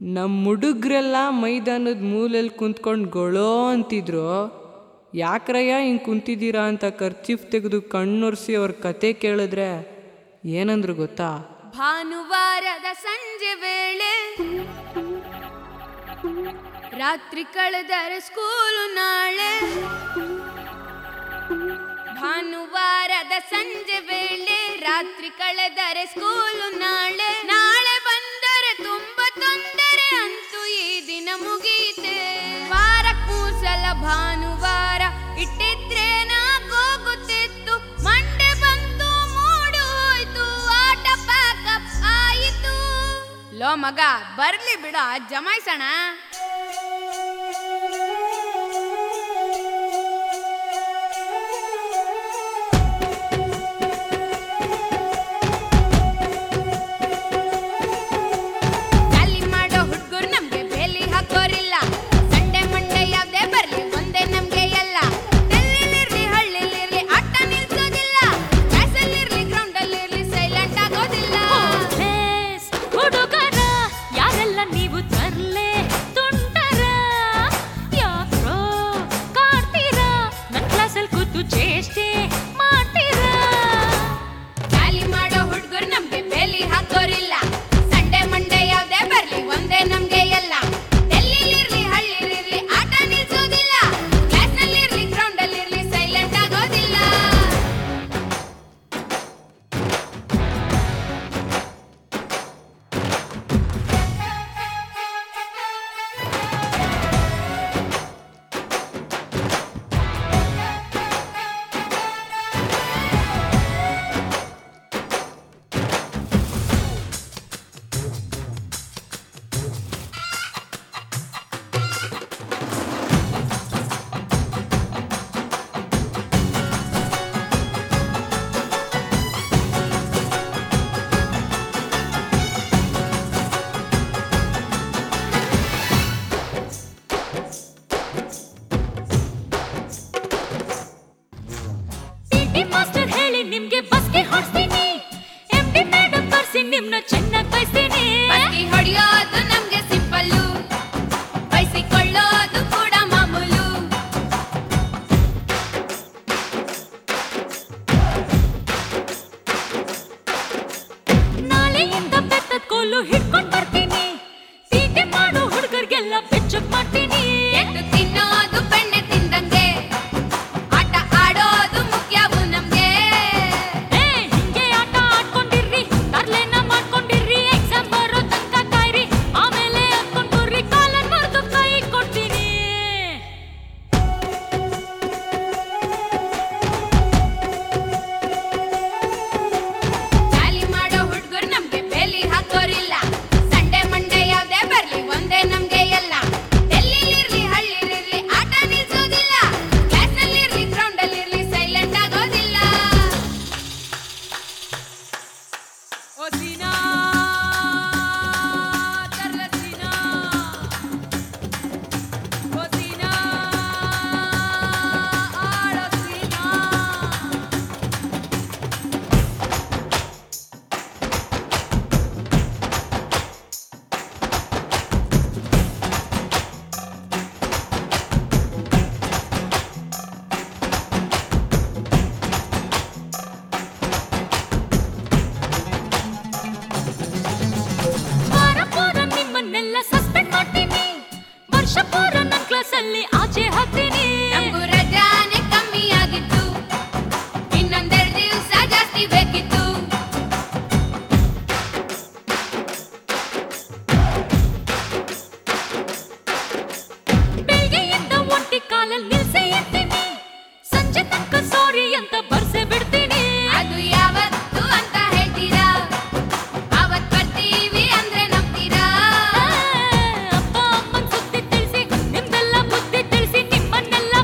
ನಮ್ಮ ಹುಡುಗ್ರೆಲ್ಲ ಮೈದಾನದ ಮೂಲೆಯಲ್ಲಿ ಕುಂತ್ಕೊಂಡು ಗೊಳೋ ಅಂತಿದ್ರು ಯಾಕ್ರಯ್ಯ ಹಿಂಗೆ ಕುಂತಿದ್ದೀರಾ ಅಂತ ಖರ್ಚಿಫ್ ತೆಗೆದು ಕಣ್ಣೊರೆಸಿ ಅವ್ರ ಕತೆ ಕೇಳಿದ್ರೆ ಏನಂದ್ರು ಗೊತ್ತಾ ಭಾನುವಾರದ ಸಂಜೆ ವೇಳೆ ರಾತ್ರಿ ಕಳೆದರೆ ಸ್ಕೂಲು ನಾಳೆ ಭಾನುವಾರದ ಸಂಜೆ ವೇಳೆ ರಾತ್ರಿ ಕಳೆದರೆ ಸ್ಕೂಲು ನಾಳೆ ನಾಳೆ ಬಂದರೆ ತುಂಬಾ ತೊಂದರೆ ಅಂತೂ ಈ ದಿನ ಮುಗಿಯಿತೆ ವಾರಕ್ಕೆ ಮೂರ್ ಸಲ ಭಾನುವಾರ ಇಟ್ಟಿದ್ರೆ ನಾಗೋಗುತ್ತಿತ್ತು ಮಂಡೆ ಬಂತು ಮೂಡು ಹೋಯ್ತು ಆಟ ಪ್ಯಾಕಪ್ ಆಯಿತು ಲೋ ಮಗ ಬರ್ಲಿ ಬಿಡ ಜಮಾಯಿಸೋಣ ಜಾಲಿ ಮಾಡೋ ಹುಡ್ಗುರ್ ನಮ್ಗೆ ಬೇಲಿ ಹಾಕೋರಿಲ್ಲ ಸಂಡೆ ಮಂಡೆ ಯಾವ್ದೇ ಬರ್ಲಿ ಒಂದೇ ನಮ್ಗೆ ಎಲ್ಲ ಡೆಲ್ಲಿಲಿರ್ಲಿ ಹಳ್ಳಿಲಿರ್ಲಿ ಆಟ ನಿಲ್ಸೋದಿಲ್ಲ ಕ್ಲಾಸಲ್ಲಿರ್ಲಿ ಗ್ರೌಂಡಲ್ಲಿರ್ಲಿ ಸೈಲೆಂಟ್ ಆಗೋದಿಲ್ಲ ಪ್ಲೇಸ್ ಹುಡುಗರ ಯಾರೆಲ್ಲ ನೀವು ತರ್ಲೆ ತುಂಟರ ಯಾಕ್ರೋ ಕಾಡ್ತೀರಾ ನನ್ ಕ್ಲಾಸಲ್ಲಿ ಕೂತು ಚೇಷ್ಟೆ ಮಾಡ್ತೀರಾ ಜಾಲಿ ಮಾಡೋ ಹುಡ್ಗುರ್ ನಮ್ಗೆ ಬೇಲಿ ಹಾಕೋರಿಲ್ಲ ಸಂಡೆ ಮಂಡೆ ಯಾವ್ದೇ ಬರ್ಲಿ ಒಂದೇ ನಮ್ಗೆ ಎಲ್ಲ ಡೆಲ್ಲಿಲಿರ್ಲಿ ಹಳ್ಳಿಲಿರ್ಲಿ ಆಟ ನಿಲ್ಸೋದಿಲ್ಲ ಕ್ಲಾಸ್ನಲ್ಲಿರ್ಲಿ ಗ್ರೌಂಡಲ್ಲಿರ್ಲಿ ಸೈಲೆಂಟ್ ಆಗೋದಿಲ್ಲ ಪಿಟಿ ಮಾಸ್ಟರ್ ಹೇಳಿ ನಿಮ್ಗೆ ಬಸ್ಗೆ ಹೊಡ್ಸ್ತೀನಿ ಎಂ ಡಿ ಮೇಡಮ್ ಬರ್ಸಿ ನಿಮ್ನ ಚೆನ್ನಾಗಿ ಬಯಸ್ತೀನಿ ಬಸ್ಕಿ ಹೊಡೆಯೋದು ನಮ್ಗೆ ಸಿಂಪಲ್ಲು ಬಯಸಿಕೊಳ್ಳೋದು ಕೂಡ ಮಾಮೂಲು ನಾಳೆಯಿಂದ ಬೆತ್ತದ ಕೋಲು ಹಿಡ್ಕೊಂಡ್ ಬರ್ತೀನಿ ತೀಟೆ ಮಾಡೋ ಹುಡುಗರಿಗೆಲ್ಲ ಬೆಚ್ಚಗ್ ಮಾಡ್ತೀನಿ ಎದ್ದು ತಿನ್ನೋದು ಬೆಣ್ಣೆ ತಿಂದಂಗೆ ಆಟ ಆಡೋದು ಮುಖ್ಯವು ನಮ್ಗೆ ಏ ಹಿಂಗೆ ಆಟ ಆಡ್ಕೊಂಡಿರ್ರಿ ತರ್ಲೆನ ಮಾಡ್ಕೊಂಡಿರ್ರಿ ಎಕ್ಸಾಮ್ ಬರೋ ತನಕ ಕಾಯ್ರಿ ಆಮೇಲೆ ಹತ್ಕೊಂಡ್ ಬರ್ರಿ ಕಾಲನ್ ಮರ್ದು ಕೈ ಕೊಡ್ತೀನಿ ಜಾಲಿ ಮಾಡೋ ಹುಡ್ಗುರ್ ನಮ್ಗೆ ಬೇಲಿ ಹಾಕೋರಿಲ್ಲ ಸಂಡೆ ಮಂಡೆ ಯಾವ್ದೇ ಬರ್ಲಿ ಒಂದೇ ನಮ್ಗೆ ಎಲ್ಲ ಡೆಲ್ಲಿಲಿರ್ಲಿ ಹಳ್ಳಿಲಿರ್ಲಿ ಆಟ ನಿಲ್ಸೋದಿಲ್ಲ ಕ್ಲಾಸ್ನಲ್ಲಿರ್ಲಿ ಗ್ರೌಂಡಲ್ಲಿರ್ಲಿ ಸೈಲೆಂಟ್ ಆಗೋದಿಲ್ಲ ಓ ಸೀನಾ ತರ್ಲ ಸೀನಾ ಓ ಸೀನಾ ಆಡೋ ಸೀನಾ ವಾರ ಪೂರ ನಿಮ್ಮನ್ನೆಲ್ಲ ಸಸ್ಪೆಂಡ್ ಮಾಡ್ತೀನಿ ವರ್ಷ ಪೂರ ನನ್ ಕ್ಲಾಸಲ್ಲಿ ಆಚೆ ಹಾಕ್ತೀನಿ ನಮ್ಗೂ ರಜಾನೆ ಕಮ್ಮಿ ಆಗಿತ್ತು ಇನ್ನೊಂದೆರಡು ದಿವಸ ಜಾಸ್ತಿ ಬೇಕಿತ್ತು ಬೆಳಗ್ಗೆಯಿಂದ ಒಂಟಿ ಕಾಲಲ್ಲಿ ನಿಲ್ಸೇ ಇರ್ತೀನಿ ಸಂಜೆ ತನಕ ಸಾರಿ ಅಂತ ಬರ್ಸೆ ಬಿಡ್ತೀನಿ ಅದು ಯಾವತ್ತು ಅಂತ ಹೇಳ್ತೀರಾ ಅವತ್ ಬರ್ತೀವಿ ಅಂದ್ರೆ ನಂಬ್ತೀರಾ ಅಪ್ಪ ಅಮ್ಮನ್ ಸುದ್ದಿ ತಿಳಿಸಿ ನಿಮ್ದೆಲ್ಲ ಬುದ್ಧಿ ತಿಳಿಸಿ ನಿಮ್ಮನ್ನೆಲ್ಲ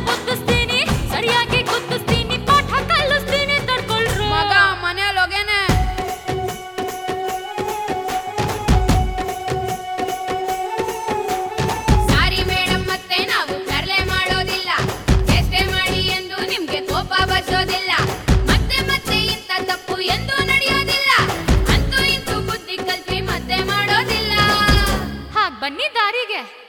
ಬನ್ನಿ ದಾರಿಗೆ